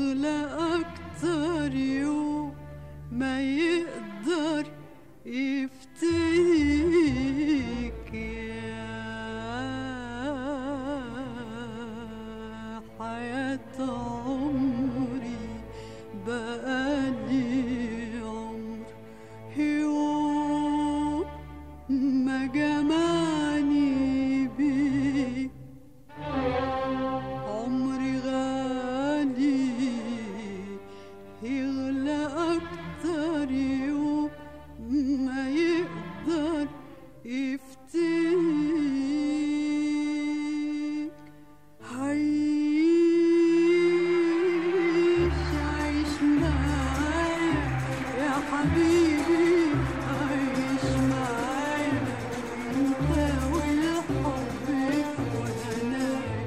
يغلى أكتر يوم ما يقدر يفتيك يا حياة عمري بقالي عمر يوم ما جمعني بيك عمري غالي يغلى أكتر يوم ما يقدر يفتيك عيش عيش معايا يا حبيبي عيش معايا انت والحب وانا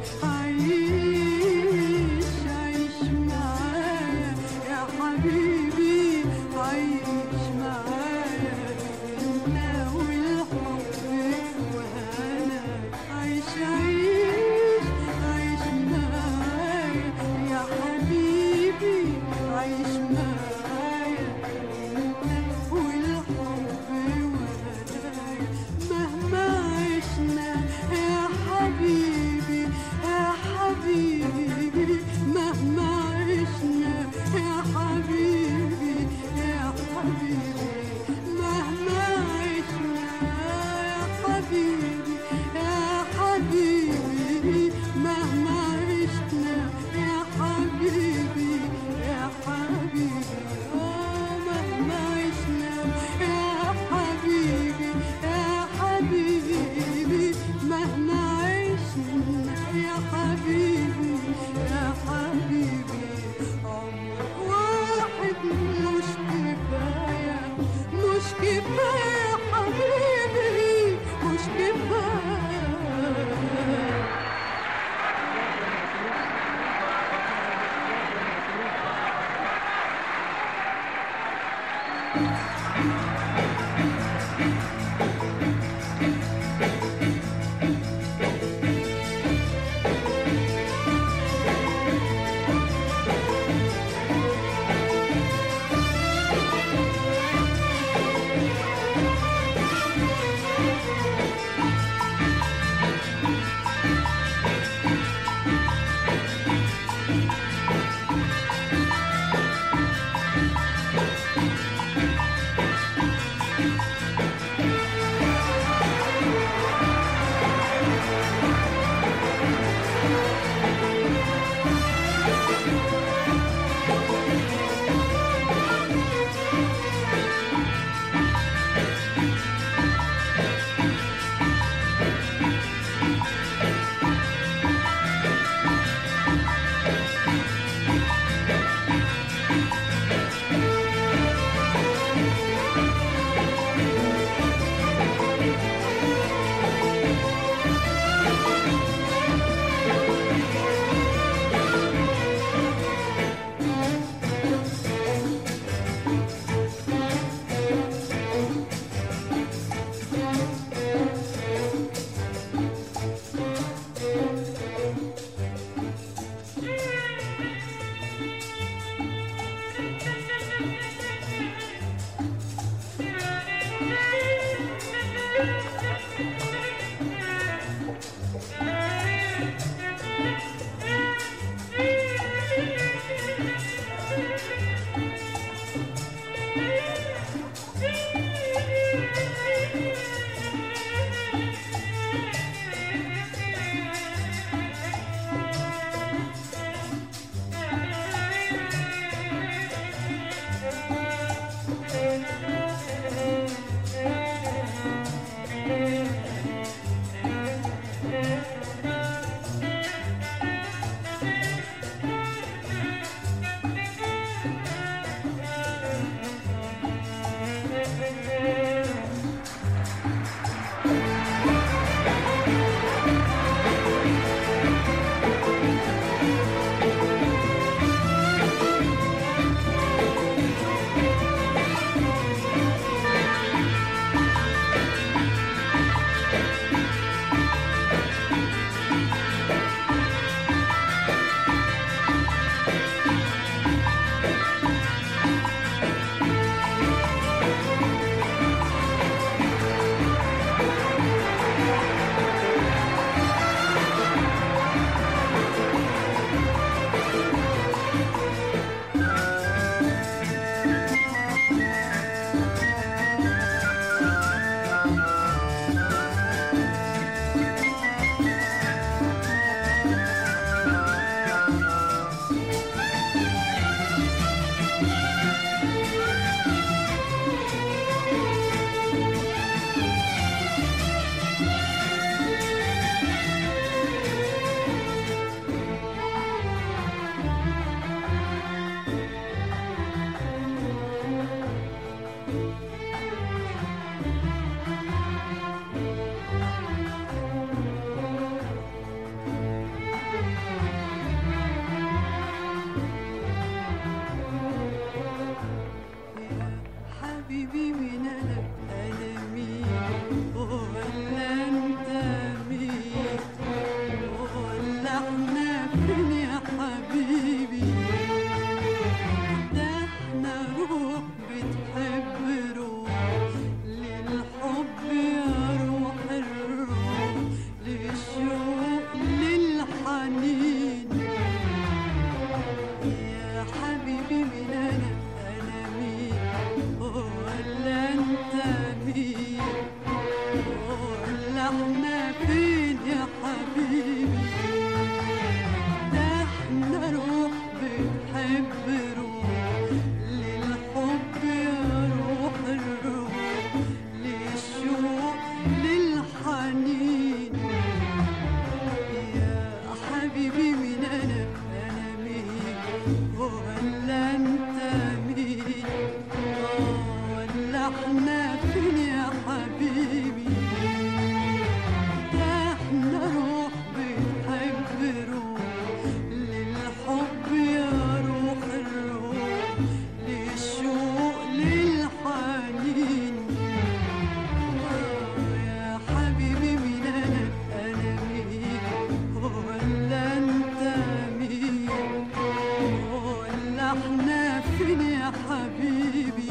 عيش عيش معايا يا حبيبي عيش معايا انت والحب وانا عيش عيش عيش معايا يا حبيبي عيش معايا انت والحب وانا مهما عشنا يا حبيبي يا حبيبي مهما عشنا يا حبيبي يا حبيبي مهما عشنا يا حبيبي يا حبيبي مهما عشنا يا حبيبي يا حبيبي آه مهما عشنا يا حبيبي يا حبيبي مهما عشنا يا حبيبي يا حبيبي عمر واحد مش كفاية مش كفاية حبيبي مش كفاية حبيبي من انا انا مين ولا انت مين ولا احنا فين يا حبيبي ده احنا روح بنحب روح للحب يا روح الروح للشوق للحنين يا حبيبي من انا انا مين ولا انت مين آه، ولا احنا فين يا حبيبي ده احنا روح بنحب روح للحب يا روح الروح للشوق للحنين يا حبيبي مين انا انا مين ولا انت مين ولا احنا فين يا حبيبي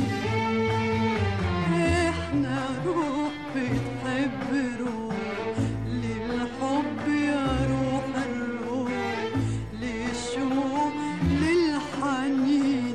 احنا روح بتحب روح للحب يا روح الروح للشوق للحنين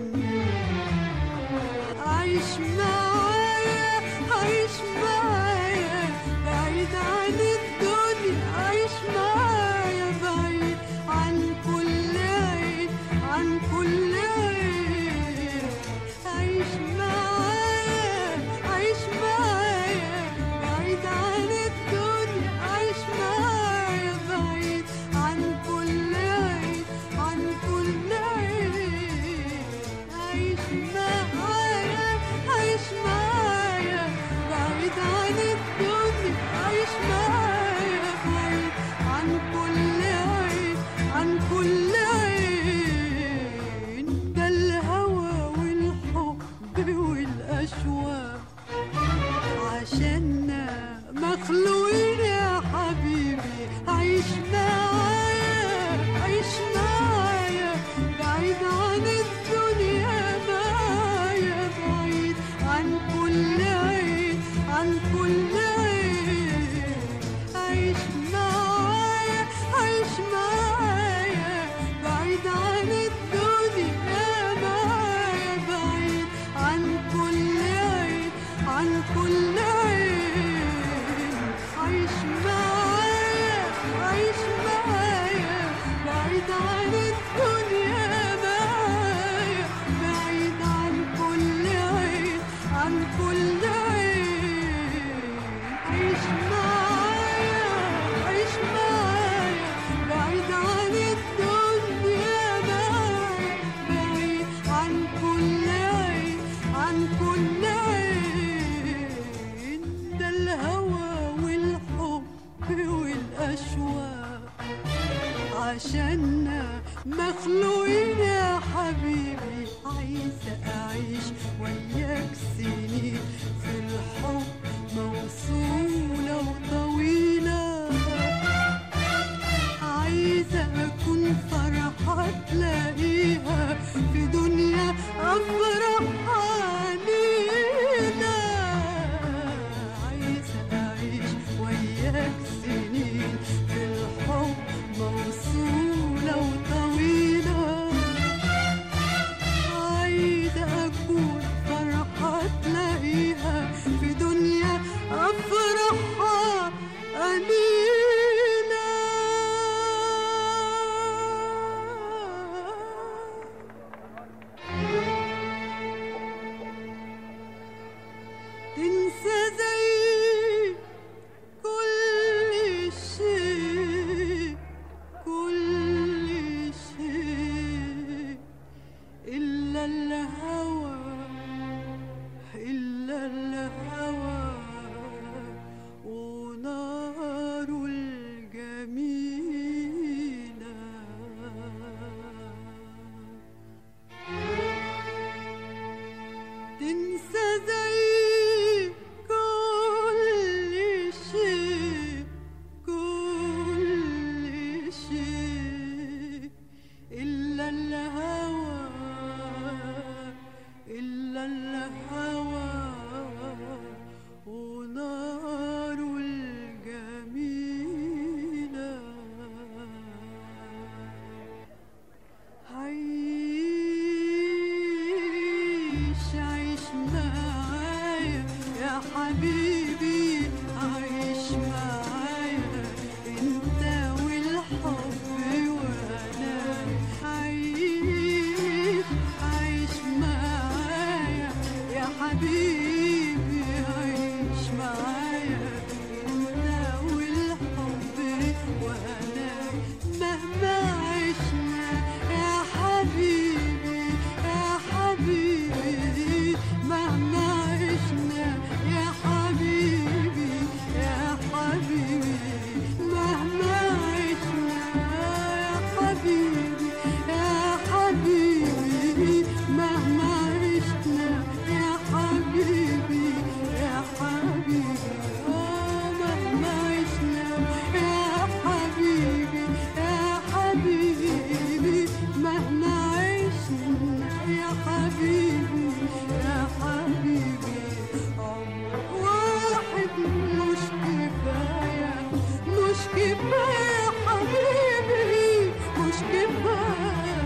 عيش معايا عيش معايا بعيد عن الدنيا عيش معايا بعيد عن كل عين عن كل عين عيش معايا عيش معايا بعيد عن الدنيا عيش معايا بعيد عن كل عين عن كل عين عيش معايا عيش معايا بعيد عن الدنيا عيش معايا بعيد عن كل عين عن كل عين ده الهوى والحب والأشواق عشاننا مخلوقين يا حبيبي عيش معايا عيش معايا بعيد عن الدنيا معايا بعيد عن كل عين عن كل عين عيش معايا عيش معايا بعيد عن الدنيا معايا بعيد عن كل عين عن كل عين عيش معايا عيش معايا بعيد عن الدنيا معايا بعيد عن كل عين عن كل عين عيش معايا عيش معايا بعيد عن الدنيا معايا بعيد عن كل عين عن كل عين ده الهوى والحب والأشواق عشاننا مخلوقين يا حبيبي عايزة أعيش وياك سنين في الحب موصولة وطويلة عايزة أكون فرحة تلاقيها في دنيا أفرح علينا عايزة أعيش وياك سنين في الحب موصولة وطويلة عايزة أكون فرحة تلاقيها في دنيا أفرحها أمينة تنسى زي كل شيء كل شيء إلا الهوى إلا الهوى ونار الجميلة تنسى زي كل شيء كل شيء إلا الهوى إلا الهوى ونار الجميلة عيش عيش معايا يا حبيبي عيش معايا انت والحب وانا عيش عيش معايا يا حبيبي عيش معايا انت والحب وانا مهما عشنا يا حبيبي يا حبيبي مهما عشنا يا حبيبي يا حبيبي مهما عشنا يا حبيبي يا حبيبي مهما عشنا يا حبيبي يا حبيبي آه مهما عشنا يا حبيبي يا حبيبي مهما عشنا يا حبيبي يا حبيبي عمر واحد مش كفاية مش كفاية حبيبي مش كفاية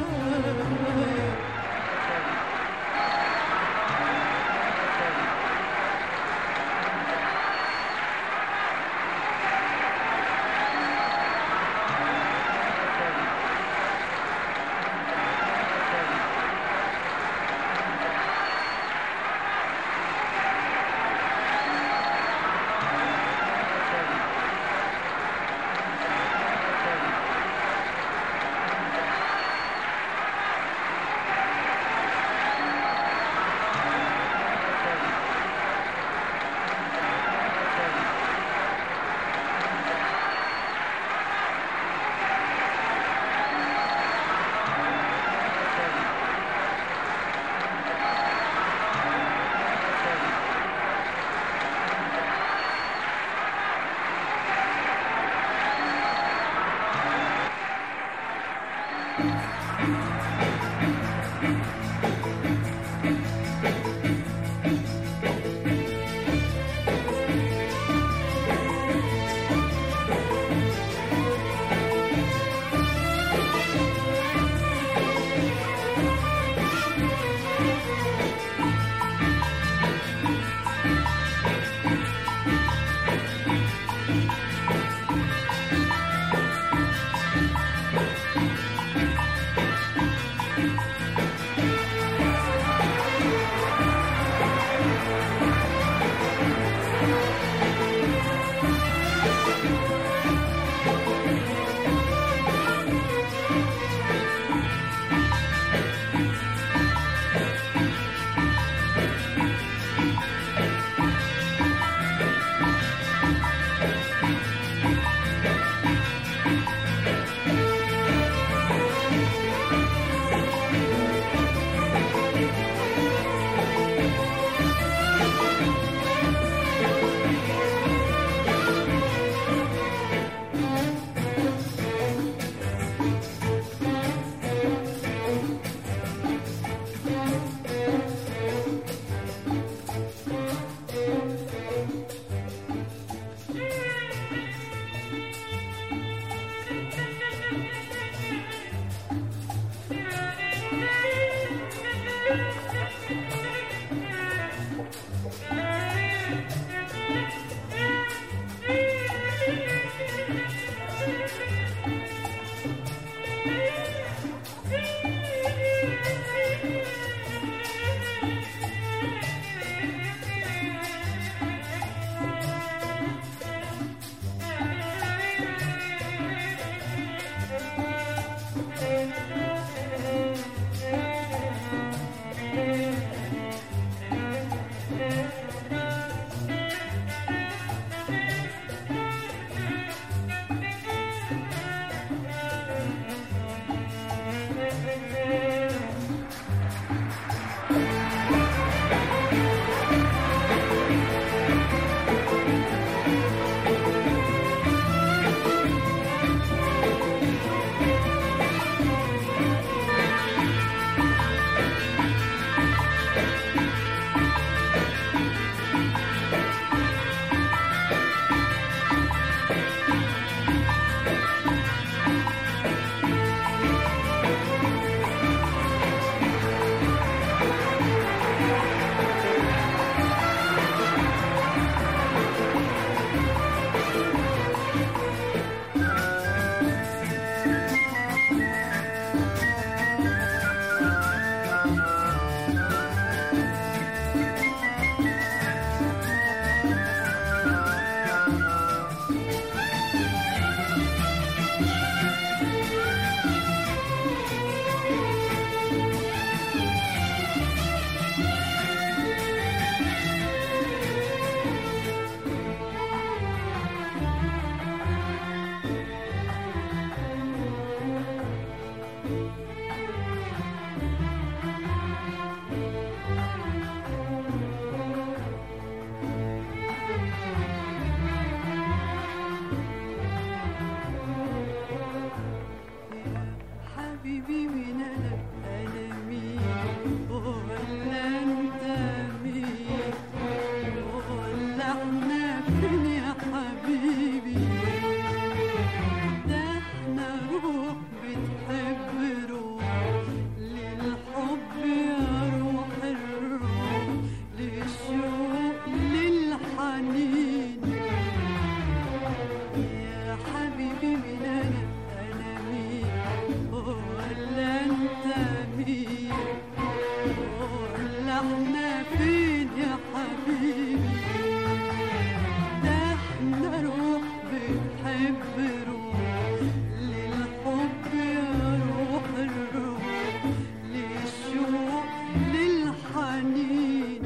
احنا فين يا حبيبي ده احنا روح بتحب روح للحب يا روح الروح للشوق للحنين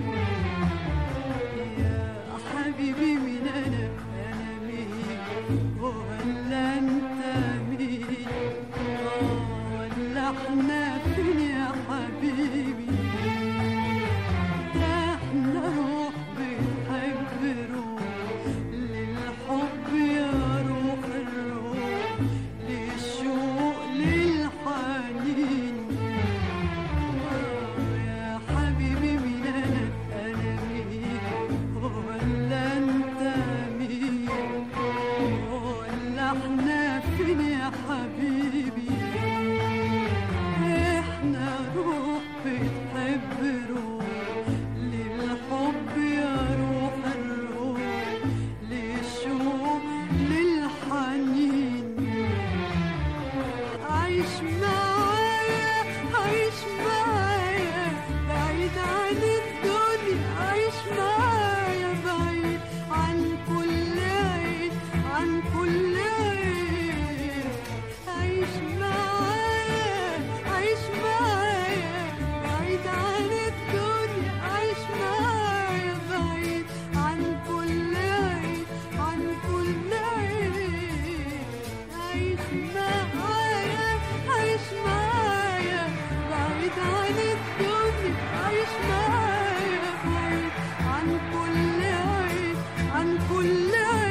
يا حبيبي مين انا انا مين ولا انت مين آه، ولا احنا فين يا حبيبي ده احنا روح بتحب روح للحب يا روح الروح للشوق للحنين يا حبيبي مين انا انا مين ولا انت مين ولا احنا فين يا حبيبي احنا روح بتحب روح للحب يا روح الروح للشوق للحنين عيش معايا عيش معايا بعيد عن الدنيا عيش معايا بعيد عن كل عين عن كل عين عيش معايا عيش معايا بعيد عن الدنيا عيش معايا بعيد عن كل عين عن كل عين عيش معايا عيش معايا بعيد عن الدنيا عيش معايا بعيد عن كل عين عن كل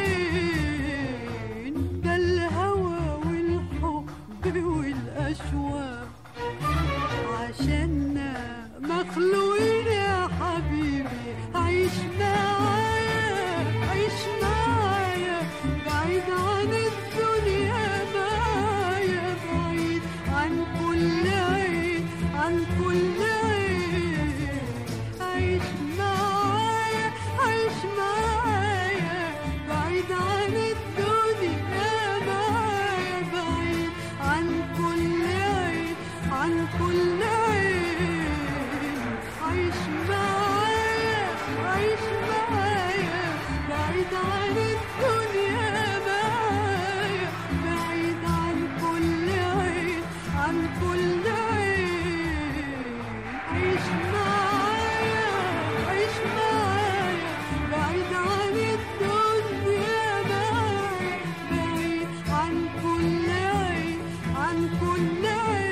عين ده الهوى والحب والأشواق عشاننا مخلوقين يا حبيبي عيش معايا عيش معايا بعيد عن الدنيا معايا بعيد عن كل عين عن كل عين عيش معايا عيش معايا بعيد عن الدنيا معايا بعيد عن كل عين عن كل عين عيش معايا عيش معايا بعيد عن الدنيا معايا بعيد عن كل عين عن كل عين عيش معايا عيش معايا بعيد عن الدنيا معايا بعيد عن كل عين عن كل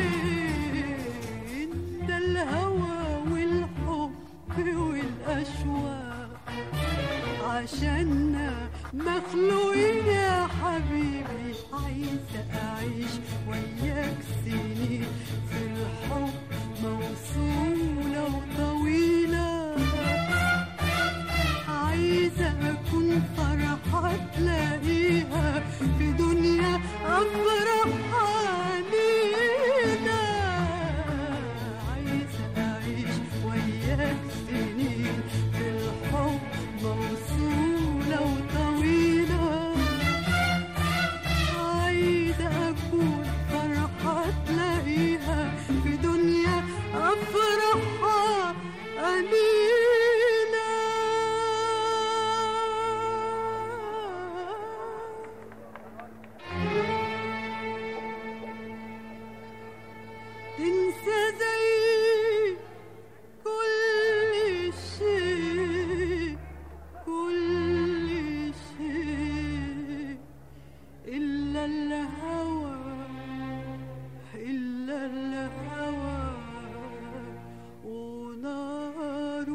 عين ده الهوى والحب والأشواق عشاننا مخلوقين يا حبيبي عايزة أعيش وياك سنين في الحب موصولة وطويلة عايزة أكون فرحة تلاقيها في دنيا أفرح علينا عايزة أعيش وياك سنين في الحب موصولة وطويلة عايزة أكون فرحة تلاقيها في دنيا أفرحها أمينة تنسى زي كل شيء كل شيء إلا الهوى إلا الهوى ونار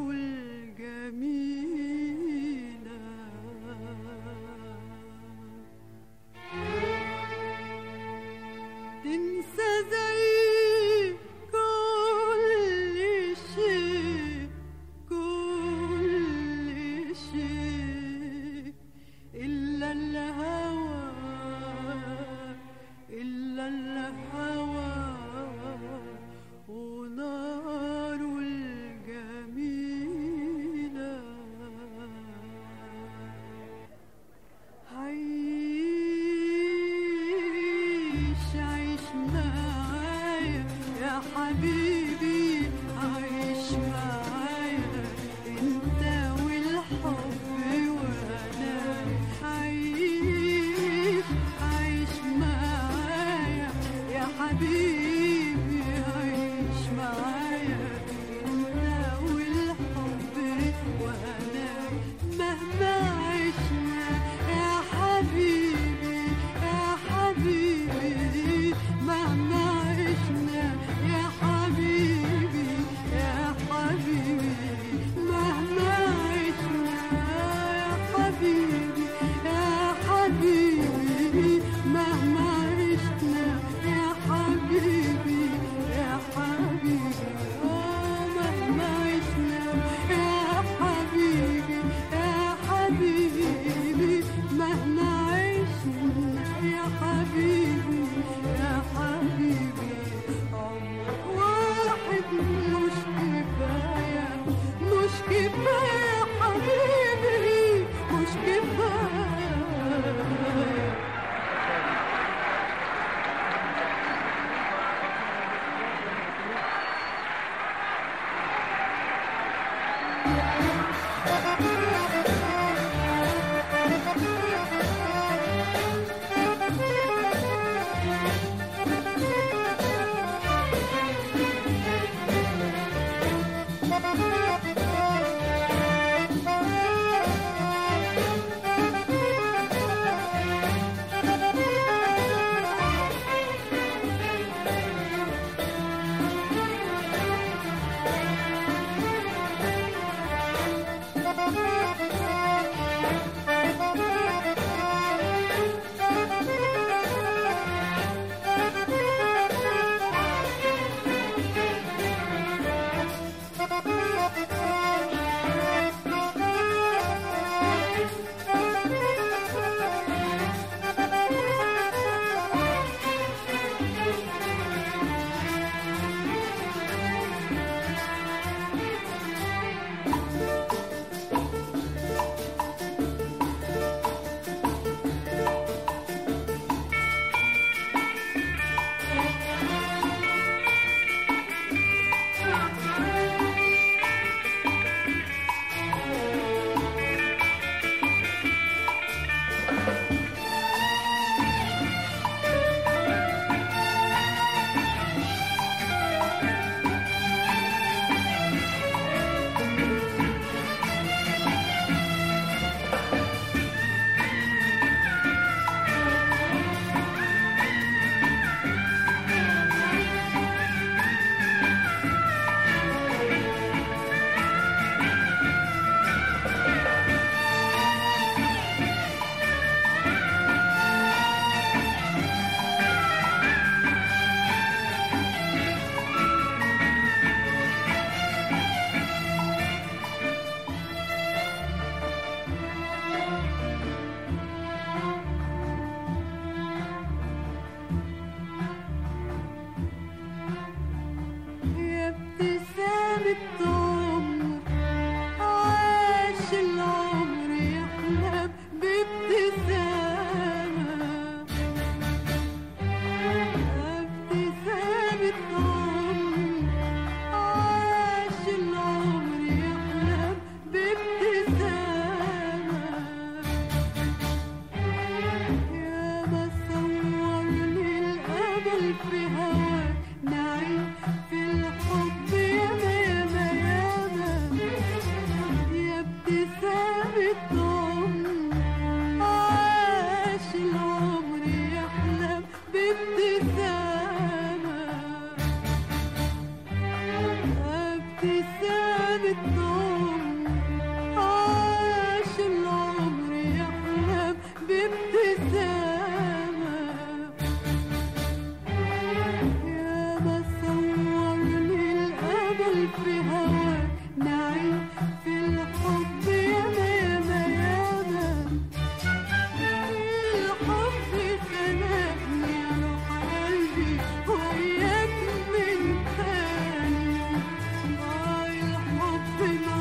يا ابتسامة عمر عاش العمر يحلم بابتسامة ابتسامة عمر عاش العمر يحلم بابتسامة يا ما صورني الأمل في هواك نعيم في الحب ياما ياما ياما يا ابتسامة عمر عاش العمر يحلم بابتسامة ابتسامة عمر عاش العمر يحلم بابتسامة يا ما صورني الأمل في هواك نعيم في الحب ياما ياما ياما الحب خلقني يا روح قلبي وياك من تاني آه الحب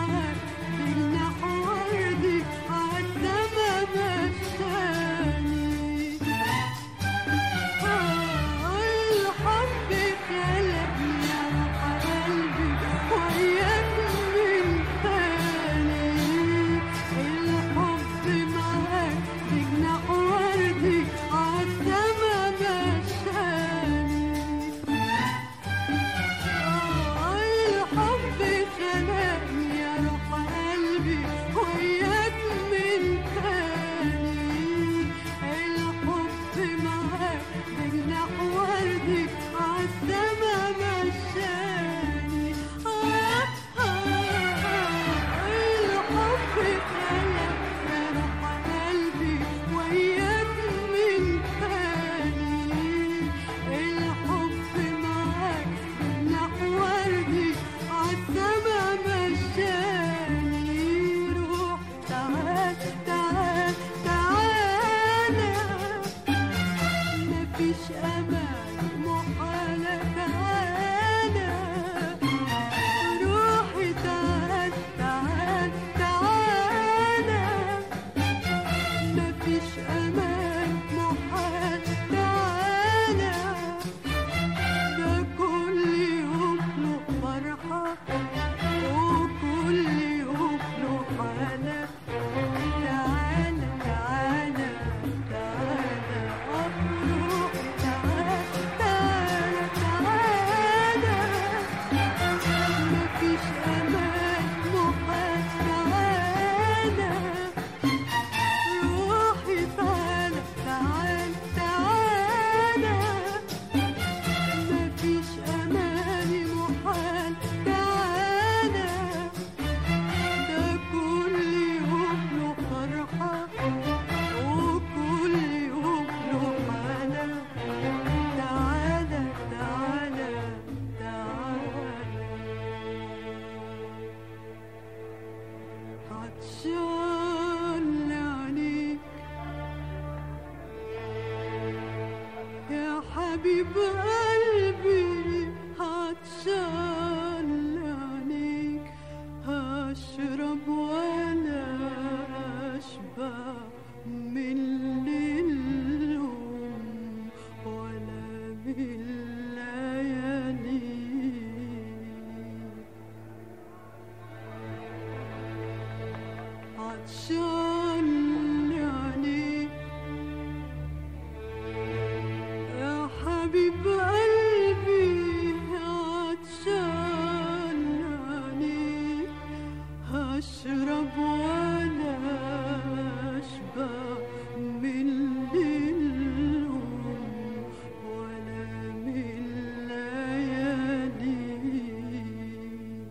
حبيب قلبي هتشال عينيك هشرب ولا اشبع من اليوم ولا من لياليك عطشان عينيك يا حبيب قلبي عطشان عينيك هشرب ولا اشبع من اليوم ولا من لياليك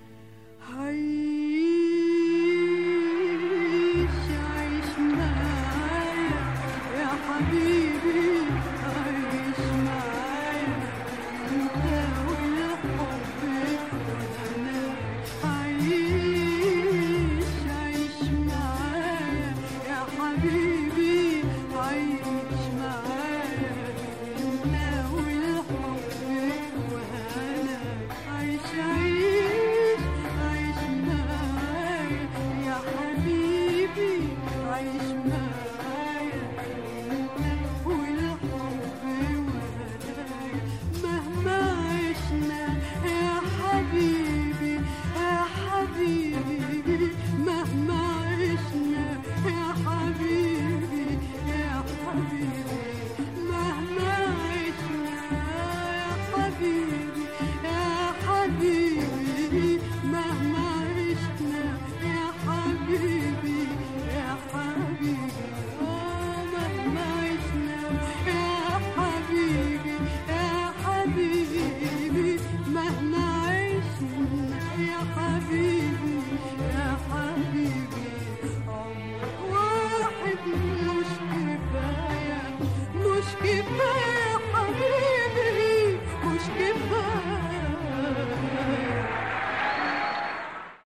عيش عيش معايا يا حبيبي عيش معايا انت والحب وانا عيش عيش معايا يا حبيبي عيش معايا انت والحب وانا عيش عيش عيش معايا يا حبيبي عيش معايا انت والحب وهدايا مهما عشنا يا حبيبي يا حبيبي مهما عشنا يا حبيبي يا حبيبي مهما عشنا يا حبيبي يا حبيبي مهما عشنا يا حبيبي يا حبيبي آه مهما عشنا يا حبيبي يا حبيبي مهما عشنا يا حبيبي